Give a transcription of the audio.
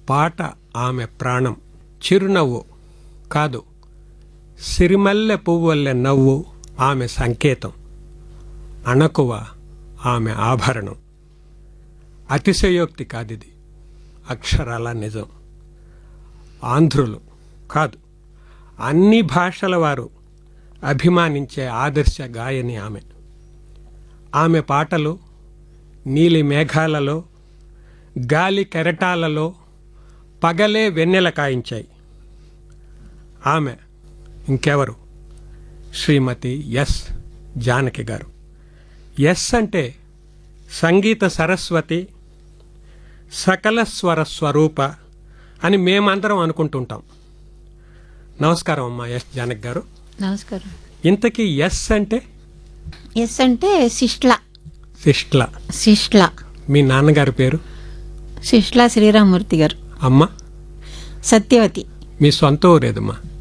పాట ఆమె ప్రాణం చిరునవ్వు కాదు సిరిమల్లె పువ్వల్లె నవ్వు ఆమె సంకేతం అణకువ ఆమె ఆభరణం అతిశయోక్తి కాదిది అక్షరాల నిజం ఆంధ్రులు కాదు అన్ని భాషల వారు అభిమానించే ఆదర్శ గాయని ఆమె ఆమె పాటలు నీలి మేఘాలలో గాలి కెరటాలలో పగలే వెన్నెల కాయించాయి ఆమె ఇంకెవరు శ్రీమతి ఎస్ జానకి గారు ఎస్ అంటే సంగీత సరస్వతి సకల స్వర స్వరూప అని మేమందరం అనుకుంటుంటాం నమస్కారం అమ్మా ఎస్ జానకి గారు నమస్కారం ఇంతకీ ఎస్ అంటే ఎస్ అంటే శిష్ల శిష్ట్ల శిష్ల మీ నాన్నగారి పేరు శిష్ల శ్రీరామూర్తి గారు అమ్మ సత్యవతి మీ సొంత ఊరేదమ్మా